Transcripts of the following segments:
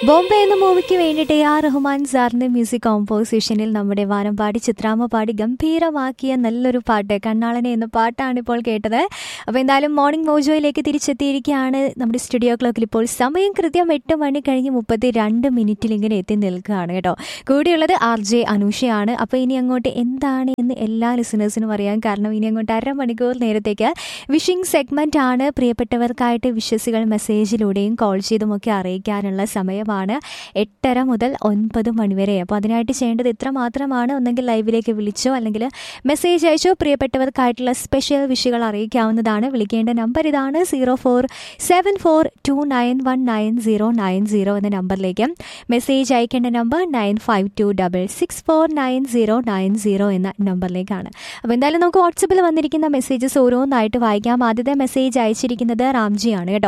ബോംബെ എന്ന മൂവിക്ക് വേണ്ടിയിട്ട് A R Rahman സാറിന്റെ മ്യൂസിക് കോമ്പോസിഷനിൽ നമ്മുടെ വാനമ്പാടി ചിത്രാമ്മ പാടി ഗംഭീരമാക്കിയ നല്ലൊരു പാട്ട് കണ്ണാളനെ എന്ന പാട്ടാണ് ഇപ്പോൾ കേട്ടത് അപ്പോൾ എന്തായാലും മോർണിംഗ് മോജോയിലേക്ക് തിരിച്ചെത്തിയിരിക്കുകയാണ് നമ്മുടെ സ്റ്റുഡിയോ ക്ലോക്കിൽ ഇപ്പോൾ സമയം കൃത്യം എട്ട് മണി കഴിഞ്ഞ് മുപ്പത്തി രണ്ട് മിനിറ്റിൽ ഇങ്ങനെ എത്തി നിൽക്കുകയാണ് കേട്ടോ കൂടിയുള്ളത് ആർ ജെ അനൂഷയാണ് അപ്പോൾ ഇനി അങ്ങോട്ട് എന്താണ് എന്ന് എല്ലാ ലിസണേഴ്സിനും അറിയാൻ കാരണം ഇനി അങ്ങോട്ട് അരമണിക്കൂർ നേരത്തേക്ക് വിഷിംഗ് സെഗ്മെന്റ് ആണ് പ്രിയപ്പെട്ടവർക്കായിട്ട് വിശ്വസികൾ മെസ്സേജിലൂടെയും കോൾ ചെയ്തുമൊക്കെ അറിയിക്കാനുള്ള സമയമാണ് എട്ടര മുതൽ ഒൻപത് മണിവരെ അപ്പോൾ അതിനായിട്ട് ചെയ്യേണ്ടത് ഇത്ര മാത്രമാണ് ഒന്നെങ്കിൽ ലൈവിലേക്ക് വിളിച്ചോ അല്ലെങ്കിൽ മെസ്സേജ് അയച്ചോ പ്രിയപ്പെട്ടവർക്കായിട്ടുള്ള സ്പെഷ്യൽ വിഷുകൾ അറിയിക്കാവുന്നതാണ് വിളിക്കേണ്ട നമ്പർ ഇതാണ് zero four seven four two nine one nine zero nine zero എന്ന നമ്പറിലേക്ക് മെസ്സേജ് അയക്കേണ്ട number nine five two double six four nine zero nine zero എന്ന നമ്പറിലേക്കാണ് അപ്പോൾ എന്തായാലും നമുക്ക് വാട്സപ്പിൽ വന്നിരിക്കുന്ന മെസ്സേജസ് ഓരോന്നായിട്ട് വായിക്കാം ആദ്യത്തെ മെസ്സേജ് അയച്ചിരിക്കുന്നത് റാംജിയാണ് കേട്ടോ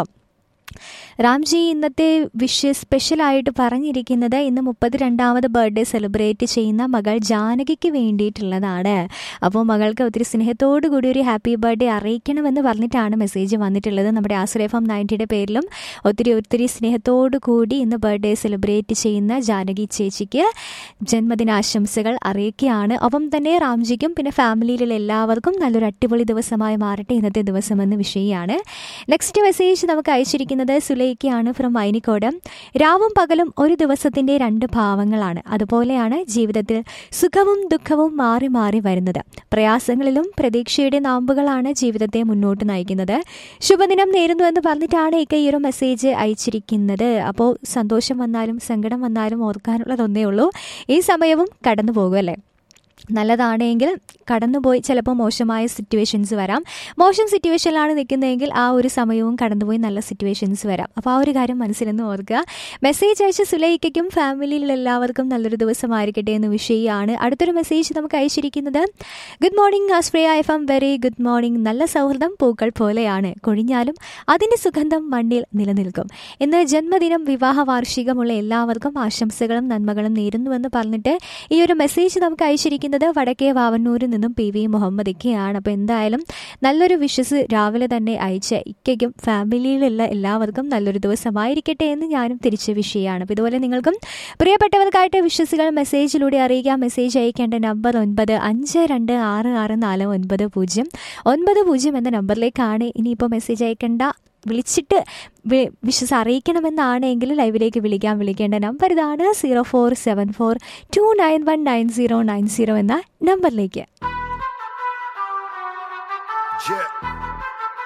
റാംജി ഇന്നത്തെ വിഷ് സ്പെഷ്യലായിട്ട് പറഞ്ഞിരിക്കുന്നത് ഇന്ന് മുപ്പത്തിരണ്ടാമത് ബർത്ത്ഡേ സെലിബ്രേറ്റ് ചെയ്യുന്ന മകൾ ജാനകിക്ക് വേണ്ടിയിട്ടുള്ളതാണ് അപ്പോൾ മകൾക്ക് ഒത്തിരി സ്നേഹത്തോടു കൂടി ഒരു ഹാപ്പി ബർത്ത്ഡേ അറിയിക്കണമെന്ന് പറഞ്ഞിട്ടാണ് മെസ്സേജ് വന്നിട്ടുള്ളത് നമ്മുടെ ആശ്രയഫം നയൻറ്റിയുടെ പേരിലും ഒത്തിരി ഒത്തിരി സ്നേഹത്തോടു കൂടി ഇന്ന് ബർത്ത്ഡേ സെലിബ്രേറ്റ് ചെയ്യുന്ന ജാനകി ചേച്ചിക്ക് ജന്മദിനാശംസകൾ അറിയിക്കുകയാണ് ഒപ്പം തന്നെ റാംജിക്കും പിന്നെ ഫാമിലിയിലുള്ള എല്ലാവർക്കും നല്ലൊരു അടിപൊളി ദിവസമായി മാറട്ടെ ഇന്നത്തെ ദിവസമെന്ന് വിഷയമാണ് നെക്സ്റ്റ് മെസ്സേജ് നമുക്ക് അയച്ചിരിക്കുന്നത് സുലൈക്കയാണ് ഫ്രം മൈനിക്കോട് രാവും പകലും ഒരു ദിവസത്തിൻ്റെ രണ്ട് ഭാവങ്ങളാണ് അതുപോലെയാണ് ജീവിതത്തിൽ സുഖവും ദുഃഖവും മാറി മാറി വരുന്നത് പ്രയാസങ്ങളിലും പ്രതീക്ഷയുടെ നാമ്പുകളാണ് ജീവിതത്തെ മുന്നോട്ട് നയിക്കുന്നത് ശുഭദിനം നേരുന്നു എന്ന് പറഞ്ഞിട്ടാണ് ഇക്ക ഈ ഒരു മെസ്സേജ് അയച്ചിരിക്കുന്നത് അപ്പോൾ സന്തോഷം വന്നാലും സങ്കടം വന്നാലും ഓർക്കാനുള്ളതൊന്നേ ഉള്ളൂ ഈ സമയവും കടന്നു പോകുമല്ലേ നല്ലതാണെങ്കിൽ കടന്നുപോയി ചിലപ്പോൾ മോശമായ സിറ്റുവേഷൻസ് വരാം മോശം സിറ്റുവേഷനിലാണ് നിൽക്കുന്നതെങ്കിൽ ആ ഒരു സമയവും കടന്നുപോയി നല്ല സിറ്റുവേഷൻസ് വരാം അപ്പോൾ ആ ഒരു കാര്യം മനസ്സിലെന്ന് ഓർക്കുക മെസ്സേജ് അയച്ച സുലൈക്കും ഫാമിലിയിലുള്ള എല്ലാവർക്കും നല്ലൊരു ദിവസമായിരിക്കട്ടെ എന്ന് വിഷയമാണ് അടുത്തൊരു മെസ്സേജ് നമുക്ക് അയച്ചിരിക്കുന്നത് ഗുഡ് മോർണിംഗ് ആസ്പ്രിയ F M very good morning നല്ല സൗഹൃദം പൂക്കൾ പോലെയാണ് കൊഴിഞ്ഞാലും അതിൻ്റെ സുഗന്ധം മണ്ണിൽ നിലനിൽക്കും ഇന്ന് ജന്മദിനം വിവാഹ വാർഷികമുള്ള എല്ലാവർക്കും ആശംസകളും നന്മകളും നേരുന്നുവെന്ന് പറഞ്ഞിട്ട് ഈ ഒരു മെസ്സേജ് നമുക്ക് അയച്ചിരിക്കുന്നത് വടക്കേ വാവന്നൂരിൽ നിന്നും പി വി മുഹമ്മദ് ഇക്കയാണ് അപ്പോൾ എന്തായാലും നല്ലൊരു വിഷസ് രാവിലെ തന്നെ അയച്ച ഇക്കയ്ക്കും ഫാമിലിയിലുള്ള എല്ലാവർക്കും നല്ലൊരു ദിവസമായിരിക്കട്ടെ എന്ന് ഞാനും തിരിച്ച് വിഷയമാണ് അപ്പോൾ ഇതുപോലെ നിങ്ങൾക്കും പ്രിയപ്പെട്ടവർക്കായിട്ട് വിശ്വസികൾ മെസ്സേജിലൂടെ അറിയിക്കാം മെസ്സേജ് അയക്കേണ്ട നമ്പർ ഒൻപത് അഞ്ച് രണ്ട് ആറ് ആറ് നാല് ഒൻപത് പൂജ്യം ഒൻപത് പൂജ്യം എന്ന നമ്പറിലേക്കാണ് ഇനിയിപ്പോൾ മെസ്സേജ് അയക്കേണ്ട വിളിച്ചിട്ട് വിശ്വസ് അറിയിക്കണമെന്നാണെങ്കിൽ ലൈവിലേക്ക് വിളിക്കാൻ വിളിക്കേണ്ട നമ്പർ ഇതാണ് zero four seven four two nine one nine zero nine zero എന്ന നമ്പറിലേക്ക് Yeah.